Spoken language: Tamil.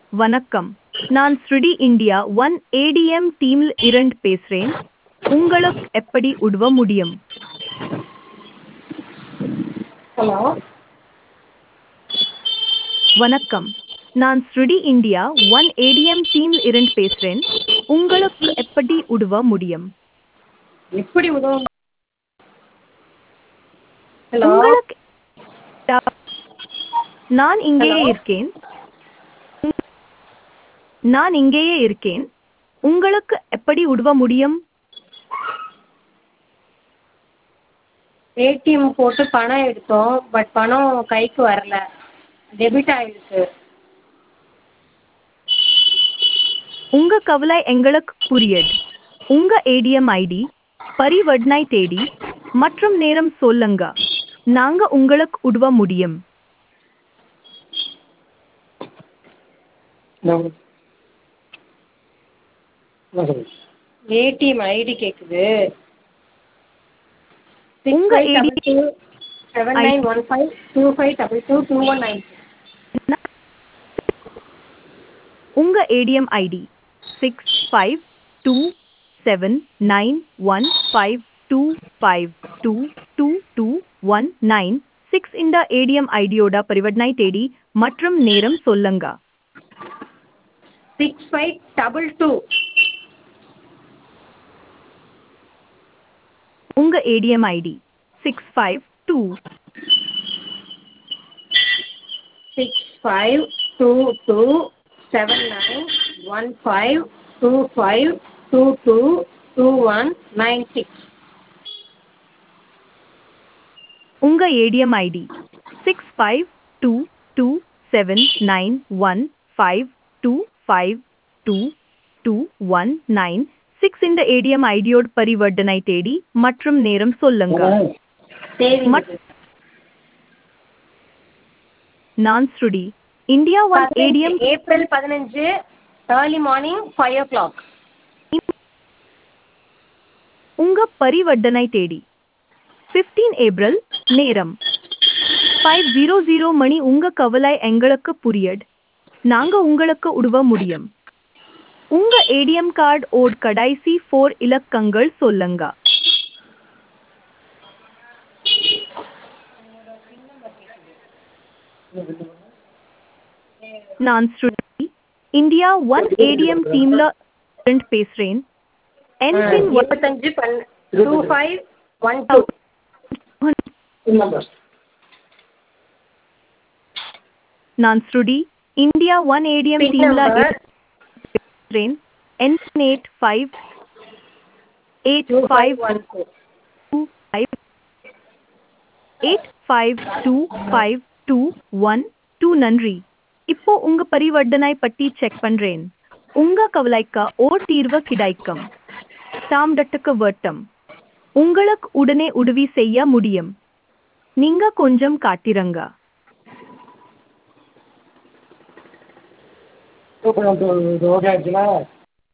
வணக்கம் நான் ஸ்ருடி இந்தியா ஒன் ஏடிஎம் டீமில் இரண்டு பேசுகிறேன் உங்களுக்கு எப்படி உதவ முடியும் ஹலோ வணக்கம் நான் ஸ்ருடி இந்தியா ஒன் ஏடிஎம் டீமில் இரண்டு பேசுகிறேன் உங்களுக்கு எப்படி உதவ முடியும் எப்படி உதவும் ஹலோ உங்களுக்கு நான் இங்கேயே Hello? இருக்கேன் நான் இங்கேயே இருக்கேன் உங்களுக்கு எப்படி உதவ முடியும் ஏடிஎம் போட்டு பணம் எடுத்தோம் பட் பணம் கைக்கு வரல டெபிட் ஆயிடுச்சு உங்க கவலை எங்களுக்கு புரியுது உங்க ஏடிஎம் ஐடி பரிவர்த்தனை தேதி மற்றும் நேரம் சொல்லுங்க நாங்க உங்களுக்கு உதவ முடியும் ஏடிஎம் ஐடி கேட்குது உங்க six five ADM double two seven nine one five two five double two two one nine உங்க ATM ID six five two seven nine one five two five two two two one nine six இந்த ஏடிஎம் ஐடியோட பரிவர்த்தனை தேதி மற்றும் நேரம் சொல்லுங்க சிக்ஸ் ஃபைவ் டபுள் டூ உங்க ATM ID six five two six five two two seven nine one five two five two two two one nine six உங்க ATM ID six five two two seven nine one five two five two two one nine six இந்த ஏடிஎம் ஐடியோட பரிவர்த்தனை தேதி மற்றும் நேரம் சொல்லுங்க தேதி மட்- நான் Shruti India one ATM April பதினஞ்சு early morning five o'clock உங்க பரிவர்த்தனை தேதி ஃபிஃப்டீன் ஏப்ரல் நேரம் ஃபைவ் ஜீரோ ஜீரோ மணி உங்க கவலை எங்களுக்கு புரியுது நாங்க உங்களுக்கு உதவ முடியும் உங்க ஏடிஎம் கார்டு ஓட் கடைசி ஃபோர் இலக்கங்கள் சொல்லுங்க நான் ஸ்ருதி இந்தியா ஒன் ஏடிஎம் டீம்ல இருந்து பேசுறேன் என்பின் இருபத்தஞ்சு பன் டூ ஃபைவ் ஒன் டூ நான் Shruti India one ATM PIN டீம்ல நம்பர் பேசுறேன் என்பின் eight five eight two five five one two two five eight five two five two one two நன்றி இப்போ உங்க பரிவர்த்தனை பட்டி செக் பண்றேன் உங்க கவலைக்கு ஓர் தீர்வு கிடைக்கும் தாம்டட்டுக்கு வட்டம் உங்களுக்கு உடனே உதவி செய்ய முடியும் நீங்க கொஞ்சம் காட்டிரங்க ஓகே ஆச்சுங்களா